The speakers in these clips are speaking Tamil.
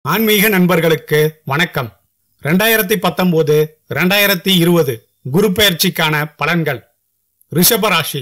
ஆன்மீக நண்பர்களுக்கு வணக்கம் ரெண்டாயிரத்தி பத்தொன்பது ரெண்டாயிரத்தி இருபது குரு பெயர்ச்சிக்கான பலன்கள் ரிஷபராசி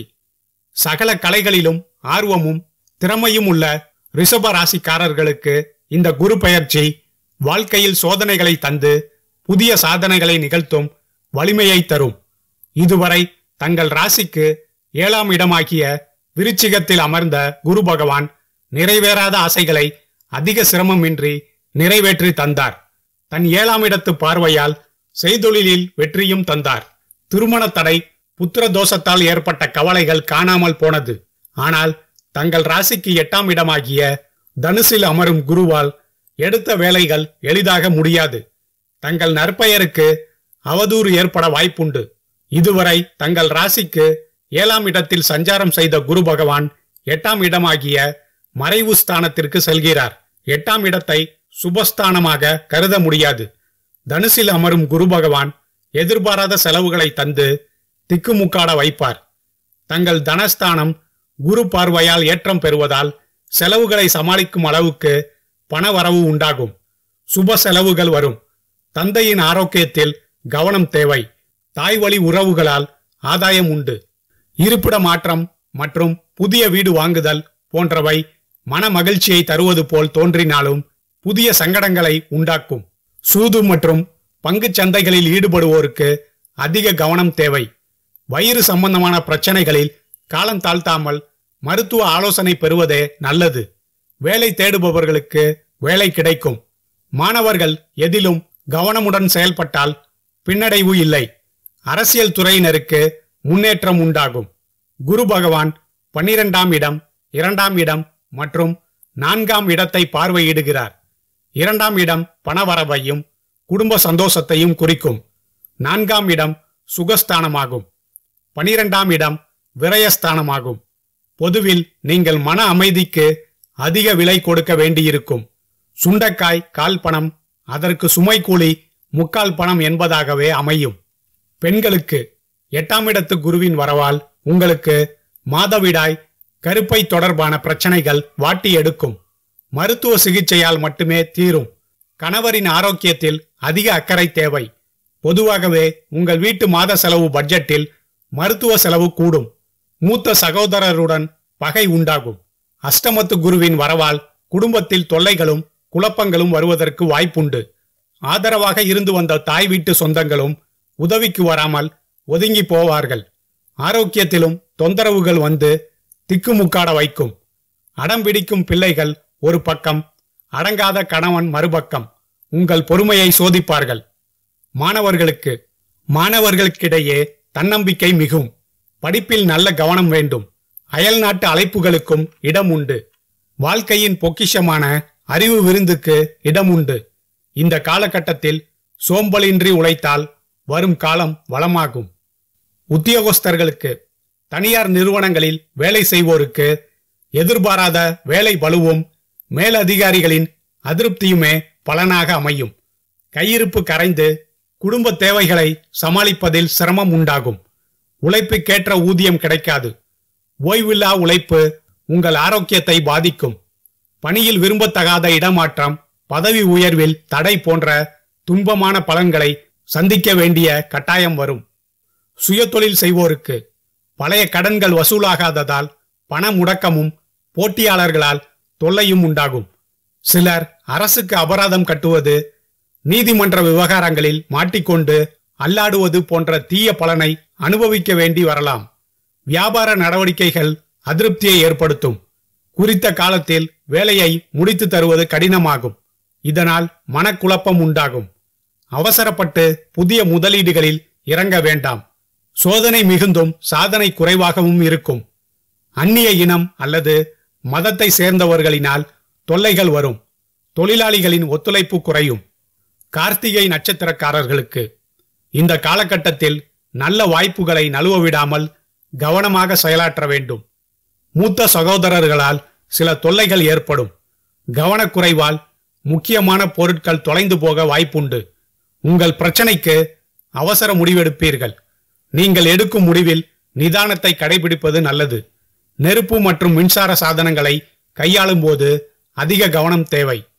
சகல கலைகளிலும் ஆர்வமும் திறமையும் உள்ள ரிஷப ராசிக்காரர்களுக்கு இந்த குரு பெயர்ச்சி வாழ்க்கையில் சோதனைகளை தந்து புதிய சாதனைகளை நிகழ்த்தும் வலிமையை தரும் இதுவரை தங்கள் ராசிக்கு ஏழாம் இடமாகிய விருச்சிகத்தில் அமர்ந்த குரு பகவான் நிறைவேறாத ஆசைகளை அதிக சிரமமின்றி நிறைவேற்றி தந்தார் தன் ஏழாம் இடத்து பார்வையால் செய்தொழிலில் வெற்றியும் தந்தார் திருமண தடை புத்திர தோஷத்தால் ஏற்பட்ட கவலைகள் காணாமல் போனது ஆனால் தங்கள் ராசிக்கு எட்டாம் இடமாகிய தனுசில் அமரும் குருவால் எடுத்த வேலைகள் எளிதாக முடியாது தங்கள் நற்பெயருக்கு அவதூறு ஏற்பட வாய்ப்புண்டு இதுவரை தங்கள் ராசிக்கு ஏழாம் இடத்தில் சஞ்சாரம் செய்த குரு பகவான் எட்டாம் இடமாகிய மறைவு ஸ்தானத்திற்கு செல்கிறார் எட்டாம் இடத்தை சுபஸ்தானமாக கருத முடியாது தனுசில் அமரும் குரு பகவான் எதிர்பாராத செலவுகளை தந்து திக்குமுக்காட வைப்பார் தங்கள் தனஸ்தானம் குரு பார்வையால் ஏற்றம் பெறுவதால் செலவுகளை சமாளிக்கும் அளவுக்கு பணவரவு உண்டாகும் சுப செலவுகள் வரும் தந்தையின் ஆரோக்கியத்தில் கவனம் தேவை தாய் வழி உறவுகளால் ஆதாயம் உண்டு இருப்பிட மாற்றம் மற்றும் புதிய வீடு வாங்குதல் போன்றவை மன மகிழ்ச்சியை தருவது போல் தோன்றினாலும் புதிய சங்கடங்களை உண்டாக்கும் சூது மற்றும் பங்குச் சந்தைகளில் ஈடுபடுவோருக்கு அதிக கவனம் தேவை வயிறு சம்பந்தமான பிரச்சனைகளில் காலம் தாழ்த்தாமல் மருத்துவ ஆலோசனை பெறுவதே நல்லது வேலை தேடுபவர்களுக்கு வேலை கிடைக்கும் மாணவர்கள் எதிலும் கவனமுடன் செயல்பட்டால் பின்னடைவு இல்லை அரசியல் துறையினருக்கு முன்னேற்றம் உண்டாகும் குரு பகவான் பன்னிரெண்டாம் இடம் இரண்டாம் இடம் மற்றும் நான்காம் இடத்தை பார்வையிடுகிறார் இரண்டாம் இடம் பணவரவையும் குடும்ப சந்தோஷத்தையும் குறிக்கும் நான்காம் இடம் சுகஸ்தானமாகும் பனிரெண்டாம் இடம் விரயஸ்தானமாகும் பொதுவில் நீங்கள் மன அமைதிக்கு அதிக விலை கொடுக்க வேண்டியிருக்கும் சுண்டக்காய் கால் பணம் அதற்கு சுமை கூலி முக்கால் பணம் என்பதாகவே அமையும் பெண்களுக்கு எட்டாம் இடத்து குருவின் வரவால் உங்களுக்கு மாதவிடாய் கருப்பை தொடர்பான பிரச்சனைகள் வாட்டி எடுக்கும் மருத்துவ சிகிச்சையால் மட்டுமே தீரும் கணவரின் ஆரோக்கியத்தில் அதிக அக்கறை தேவை பொதுவாகவே உங்கள் வீட்டு மாத செலவு பட்ஜெட்டில் மருத்துவ செலவு கூடும் மூத்த சகோதரருடன் பகை உண்டாகும் அஷ்டமத்து குருவின் வரவால் குடும்பத்தில் தொல்லைகளும் குழப்பங்களும் வருவதற்கு வாய்ப்புண்டு ஆதரவாக இருந்து வந்த தாய் வீட்டு சொந்தங்களும் உதவிக்கு வராமல் ஒதுங்கி போவார்கள் ஆரோக்கியத்திலும் தொந்தரவுகள் வந்து திக்குமுக்காட வைக்கும் அடம் பிடிக்கும் பிள்ளைகள் ஒரு பக்கம் அடங்காத கணவன் மறுபக்கம் உங்கள் பொறுமையை சோதிப்பார்கள் மாணவர்களுக்கு மாணவர்களுக்கிடையே தன்னம்பிக்கை மிகும் படிப்பில் நல்ல கவனம் வேண்டும் அயல் நாட்டு அழைப்புகளுக்கும் இடம் உண்டு வாழ்க்கையின் பொக்கிஷமான அறிவு விருந்துக்கு இடம் உண்டு இந்த காலகட்டத்தில் சோம்பலின்றி உழைத்தால் வரும் காலம் வளமாகும் உத்தியோகஸ்தர்களுக்கு தனியார் நிறுவனங்களில் வேலை செய்வோருக்கு எதிர்பாராத வேலை பலுவும் மேலதிகாரிகளின் அதிருப்தியுமே பலனாக அமையும் கையிருப்பு கரைந்து குடும்ப தேவைகளை சமாளிப்பதில் சிரமம் உண்டாகும் உழைப்புக்கேற்ற ஊதியம் கிடைக்காது ஓய்வில்லா உழைப்பு உங்கள் ஆரோக்கியத்தை பாதிக்கும் பணியில் விரும்பத்தகாத இடமாற்றம் பதவி உயர்வில் தடை போன்ற துன்பமான பலன்களை சந்திக்க வேண்டிய கட்டாயம் வரும் சுயதொழில் செய்வோருக்கு பழைய கடன்கள் வசூலாகாததால் பண முடக்கமும் போட்டியாளர்களால் தொல்லையும் உண்டாகும் சிலர் அரசுக்கு அபராதம் கட்டுவது நீதிமன்ற விவகாரங்களில் மாட்டிக்கொண்டு அல்லாடுவது போன்ற தீய பலனை அனுபவிக்க வேண்டி வரலாம் வியாபார நடவடிக்கைகள் அதிருப்தியை ஏற்படுத்தும் குறித்த காலத்தில் வேலையை முடித்து தருவது கடினமாகும் இதனால் மனக்குழப்பம் உண்டாகும் அவசரப்பட்டு புதிய முதலீடுகளில் இறங்க வேண்டாம் சோதனை மிகுந்தும் சாதனை குறைவாகவும் இருக்கும் அந்நிய இனம் அல்லது மதத்தை சேர்ந்தவர்களினால் தொல்லைகள் வரும் தொழிலாளிகளின் ஒத்துழைப்பு குறையும் கார்த்திகை நட்சத்திரக்காரர்களுக்கு இந்த காலகட்டத்தில் நல்ல வாய்ப்புகளை நழுவ விடாமல் கவனமாக செயலாற்ற வேண்டும் மூத்த சகோதரர்களால் சில தொல்லைகள் ஏற்படும் கவனக்குறைவால் முக்கியமான பொருட்கள் தொலைந்து போக வாய்ப்புண்டு உங்கள் பிரச்சனைக்கு அவசர முடிவெடுப்பீர்கள் நீங்கள் எடுக்கும் முடிவில் நிதானத்தை கடைபிடிப்பது நல்லது நெருப்பு மற்றும் மின்சார சாதனங்களை கையாளும் போது அதிக கவனம் தேவை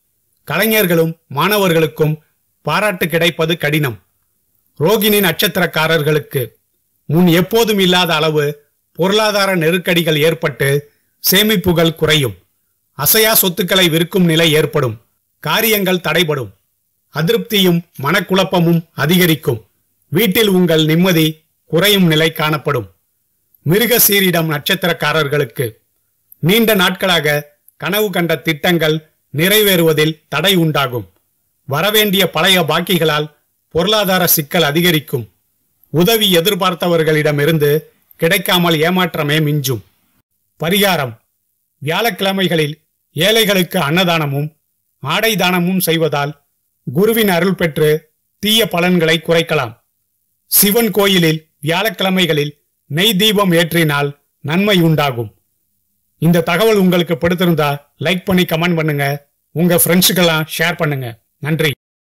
கலைஞர்களும் மாணவர்களுக்கும் பாராட்டு கிடைப்பது கடினம் ரோகிணி நட்சத்திரக்காரர்களுக்கு முன் எப்போதும் இல்லாத அளவு பொருளாதார நெருக்கடிகள் ஏற்பட்டு சேமிப்புகள் குறையும் அசையா சொத்துக்களை விற்கும் நிலை ஏற்படும் காரியங்கள் தடைபடும் அதிருப்தியும் மனக்குழப்பமும் அதிகரிக்கும் வீட்டில் உங்கள் நிம்மதி குறையும் நிலை காணப்படும் மிருக சீரிடம் நட்சத்திரக்காரர்களுக்கு நீண்ட நாட்களாக கனவு கண்ட திட்டங்கள் நிறைவேறுவதில் தடை உண்டாகும் வரவேண்டிய பழைய பாக்கிகளால் பொருளாதார சிக்கல் அதிகரிக்கும் உதவி எதிர்பார்த்தவர்களிடமிருந்து கிடைக்காமல் ஏமாற்றமே மிஞ்சும் பரிகாரம் வியாழக்கிழமைகளில் ஏழைகளுக்கு அன்னதானமும் ஆடை தானமும் செய்வதால் குருவின் அருள் பெற்று தீய பலன்களை குறைக்கலாம் சிவன் கோயிலில் வியாழக்கிழமைகளில் நெய் தீபம் ஏற்றினால் நன்மை உண்டாகும் இந்த தகவல் உங்களுக்கு பிடித்திருந்தா லைக் பண்ணி கமெண்ட் பண்ணுங்க உங்க ஃப்ரெண்ட்ஸுக்கெல்லாம் ஷேர் பண்ணுங்க நன்றி